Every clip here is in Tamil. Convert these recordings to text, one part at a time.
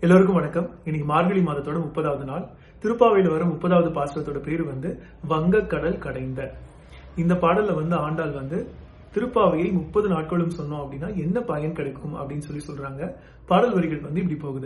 எல்லோருக்கும் வணக்கம் இன்னைக்கு மார்கழி மாதத்தோட முப்பதாவது நாள் திருப்பாவையில வர முப்பதாவது பாசுரத்தோட பேர் வந்து வங்கக்கடல் கடைந்த இந்த பாடல்ல வந்து ஆண்டாள் வந்து திருப்பாவையை முப்பது நாட்களும் சொன்னோம் அப்படின்னா என்ன பயன் கிடைக்கும் அப்படின்னு சொல்லி சொல்றாங்க பாடல் வரிகள் வந்து இப்படி போகுது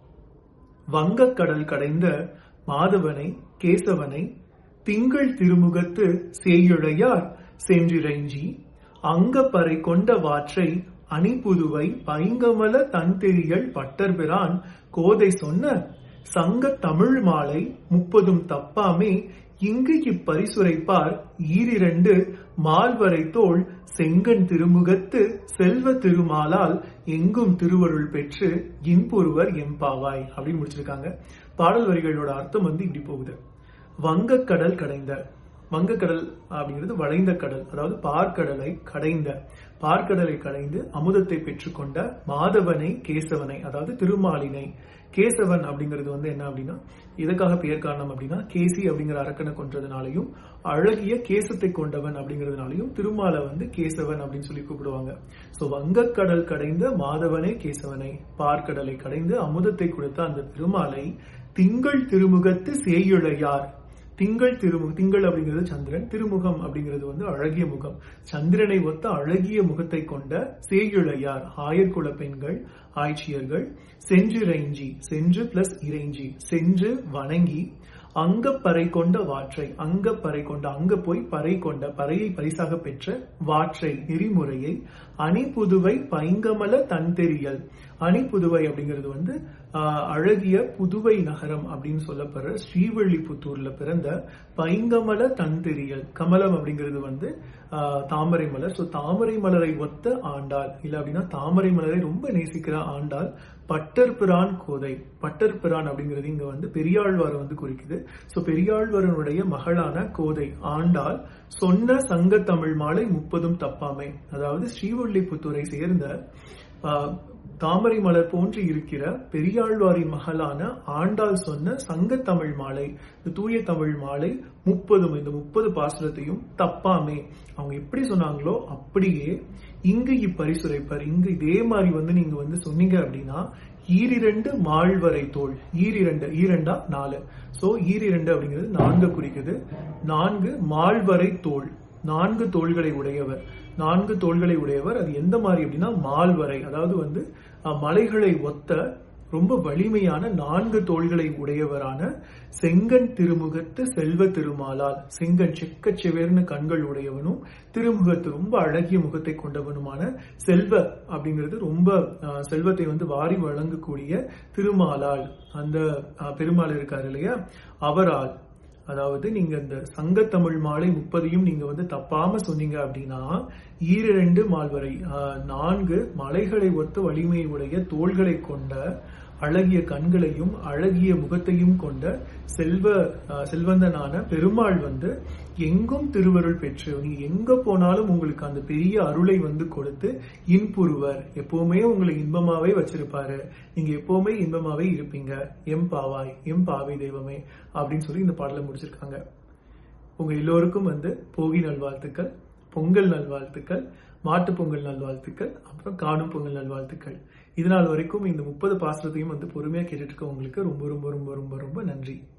வங்கக்கடல் கடைந்த மாதவனை கேசவனை திங்கள் திருமுகத்து சேயுழையார் சென்றிரைஞ்சி அங்கப்பறை கொண்ட வாற்றை அணிபுதுவை பைங்கமல தன்தெரியல் பட்டர்பிரான் கோதை சொன்ன சங்க தமிழ் மாலை முப்பதும் தப்பாமே இங்கு இப்பரிசுரைப்பார் ஈரிரண்டு மால்வரை தோள் செங்கன் திருமுகத்து செல்வ திருமாலால் எங்கும் திருவருள் பெற்று இன்புருவர் எம்பாவாய் அப்படின்னு முடிச்சிருக்காங்க பாடல் வரிகளோட அர்த்தம் வந்து இப்படி போகுது வங்கக்கடல் கடைந்த வங்கக்கடல் அப்படிங்கிறது வளைந்த கடல் அதாவது பார்க்கடலை கடைந்த பார்க்கடலை கடைந்து அமுதத்தை பெற்றுக்கொண்ட மாதவனை கேசவனை அதாவது திருமாலினை கேசவன் அப்படிங்கிறது வந்து என்ன அப்படின்னா எதுக்காக பெயர் காரணம் அப்படின்னா கேசி அப்படிங்கிற அரக்கனை கொன்றதுனாலையும் அழகிய கேசத்தை கொண்டவன் அப்படிங்கிறதுனாலையும் திருமாலை வந்து கேசவன் அப்படின்னு சொல்லி கூப்பிடுவாங்க சோ வங்கக்கடல் கடைந்த மாதவனை கேசவனை பார்க்கடலை கடைந்து அமுதத்தை கொடுத்த அந்த திருமாலை திங்கள் திருமுகத்து சேயுழையார் திங்கள் திருமுக திங்கள் அப்படிங்கிறது சந்திரன் திருமுகம் அப்படிங்கிறது வந்து அழகிய முகம் சந்திரனை ஒத்த அழகிய முகத்தை கொண்ட சேயுழையார் ஆயர்குல பெண்கள் ஆய்ச்சியர்கள் சென்று இறைஞ்சி சென்று பிளஸ் இறைஞ்சி சென்று வணங்கி அங்க பறை கொண்ட வாற்றை அங்க பறை கொண்ட அங்க போய் பறை கொண்ட பறையை பரிசாக பெற்ற வாற்றை நெறிமுறையை அணிபுதுவை பைங்கமல தன்தெரியல் அணிபுதுவை அப்படிங்கிறது வந்து ஆஹ், அழகிய புதுவை நகரம் அப்படின்னு சொல்லப்படுற ஸ்ரீவல்லிபுத்தூர்ல பிறந்த பைங்கமல தன்தெரியல் கமலம் அப்படிங்கிறது வந்து ஆஹ், தாமரை மலர் சோ தாமரை மலரை ஒத்த ஆண்டாள் இல்ல அப்படின்னா தாமரை மலரை ரொம்ப நேசிக்கிற ஆண்டாள் பட்டர் பிரான் கோதை பட்டர் பிரான் அப்படிங்கிறது இங்க வந்து பெரியாழ்வாரை வந்து குறிக்குது சோ பெரியாழ்வாரனுடைய மகளான கோதை ஆண்டாள் சொன்ன சங்க தமிழ் மாலை முப்பதும் தப்பாமை அதாவது ஸ்ரீவல்லிபுத்தூரை சேர்ந்த ஆஹ், தாமரை மலர் போன்று இருக்கிற பெரியாழ்வாரின் மகளான ஆண்டாள் சொன்ன சங்க தமிழ் மாலை இந்த தூய தமிழ் மாலை முப்பதும் இந்த முப்பது பாசுரத்தையும் தப்பாமே அவங்க எப்படி சொன்னாங்களோ அப்படியே இங்கு இப்பரிசுரைப்பர் இங்கு இதே மாதிரி வந்து நீங்க வந்து சொன்னீங்க அப்படின்னா ஈரிரண்டு மாழ்வரை தோல் ஈரிரண்டு ஈரண்டா நாலு சோ ஈரிரண்டு அப்படிங்கிறது நான்கு குறிக்குது நான்கு மாழ்வரை தோல் நான்கு தோள்களை உடையவர் நான்கு தோள்களை உடையவர் அது எந்த மாதிரி அப்படின்னா மால்வரை அதாவது வந்து அஹ், மலைகளை ஒத்த ரொம்ப வலிமையான நான்கு தோள்களை உடையவரான செங்கன் திருமுகத்து செல்வ திருமாலால் செங்கன் செக்க செவேர்னு கண்கள் உடையவனும் திருமுகத்து ரொம்ப அழகிய முகத்தை கொண்டவனுமான செல்வ அப்படிங்கிறது ரொம்ப அஹ், செல்வத்தை வந்து வாரி வழங்கக்கூடிய திருமாலால் அந்த அஹ், பெருமாள் இருக்காரு இல்லையா அவரால் அதாவது நீங்க இந்த சங்கத்தமிழ் மாலை முப்பதையும் நீங்க வந்து தப்பாம சொன்னீங்க அப்படின்னா ஈரிரண்டு மால்வரை ஆஹ், நான்கு மலைகளை ஒத்த வலிமையை உடைய தோள்களை கொண்ட அழகிய கண்களையும் அழகிய முகத்தையும் கொண்ட செல்வ ஆஹ், செல்வந்தனான பெருமாள் வந்து எங்கும் திருவருள் பெற்று நீங்க எங்க போனாலும் உங்களுக்கு அந்த பெரிய அருளை வந்து கொடுத்து இன்புருவர் எப்பவுமே உங்களை இன்பமாவே வச்சிருப்பாரு நீங்க எப்பவுமே இன்பமாவே இருப்பீங்க எம் பாவாய் எம் பாவை தெய்வமே அப்படின்னு சொல்லி இந்த பாடலை முடிச்சிருக்காங்க உங்க எல்லோருக்கும் வந்து போகி நல்வாழ்த்துக்கள் பொங்கல் நல்வாழ்த்துக்கள் மாட்டுப் பொங்கல் நல்வாழ்த்துக்கள் அப்புறம் காணும் பொங்கல் நல்வாழ்த்துக்கள் இது நாள் வரைக்கும் இந்த முப்பது பாசுரத்தையும் வந்து பொறுமையா கேட்டுட்டு இருக்க உங்களுக்கு ரொம்ப ரொம்ப ரொம்ப ரொம்ப ரொம்ப நன்றி